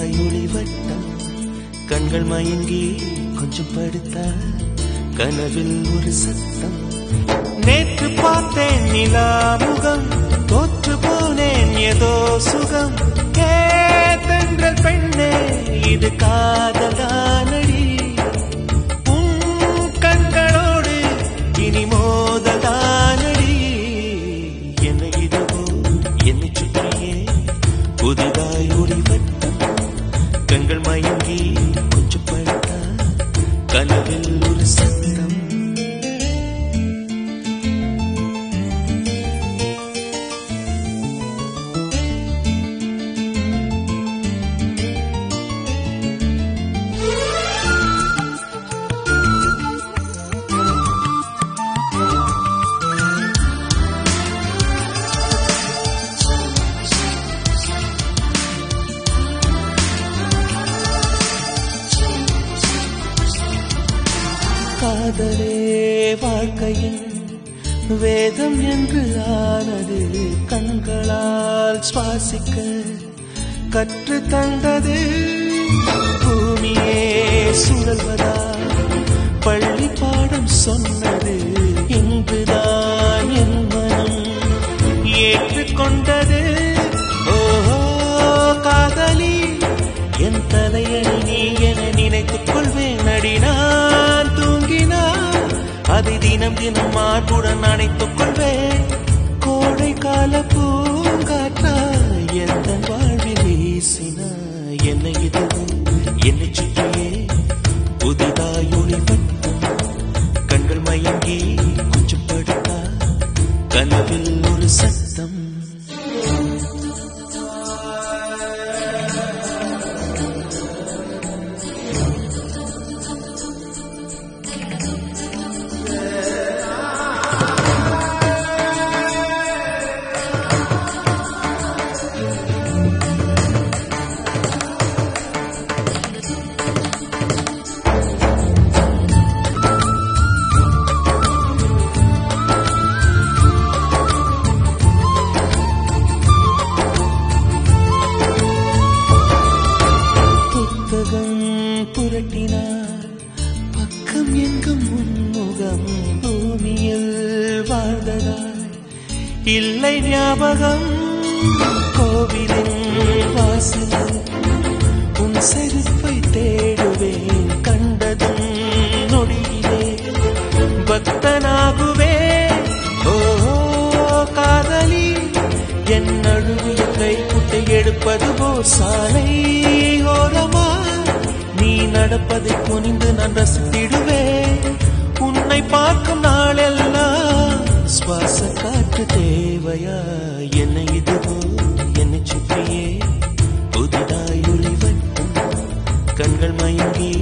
புதிதாய் ஒளிவட்டம் கண்கள் மயங்கி கொஞ்சம் படுத்தா கனவில் ஒரு சத்தம் நேற்று பார்த்தேன் நிலா முகம் தோற்று போனேன் ஏதோ சுகம் கேத்தென்றல் பெண்ணே இது காதலானடி உன் கண்களோடு இனி மோதலானடி என்ன இதுவோ என்னை சுற்றியே புதிதாய் ஒளிவட்டம் கண்கள் மயங்கி கொஞ்சம் படுத்தா கனவில் ஒரு சத்தம் காதலே வாழ்க்கையின் வேதம் என்று ஆனது கண்களால் சுவாசிக்க கற்று தந்தது பூமியே சுழல்வதா பள்ளி பாடம் சொன்னது இங்குதான் என் மனம் ஏற்றுக்கொண்டது ஓஹோ காதலி என் தலையணி நீ என நினைத்துக் கொள்வேன் அடி நான் தூங்கினான் அதை தினம் தினம் மார்புடன் அணைத்துக் கொள்வேன் கோடை கால பூங்காற்றா எந்த வாழ்வில் வீசினா என்னை இதுவும் என்னை சுற்றியே புதிதாய் ஒளிவட்டம் கண்கள் மயங்கி கொஞ்சம் படுத்தா கனவில் ஒரு சத்தம் புத்தகம் புரட்டினார் பக்கம் எங்கும் உன்முகம் பூமியில் வாழ்ந்ததாய் இல்லை ஞாபகம் கோவிலின் வாசலில் உன் செருப்பை தேடுவேன் கண்டதும் நொடியிலே பக்தனாகுவே ஓ காதலி என் நழுவிய கைக்குட்டை எடுப்பது போ சாலை ஓரமா நீ நடப்பதை குனிந்து நான் ரசித்திடுவேன் உன்னை பார்க்கும் நாளெல்லாம் சுவாச காற்று தேவையா என்னை இதுவோ என்னை சுற்றியே புதிதாய் ஒளிவட்டம் கண்கள் மயங்கி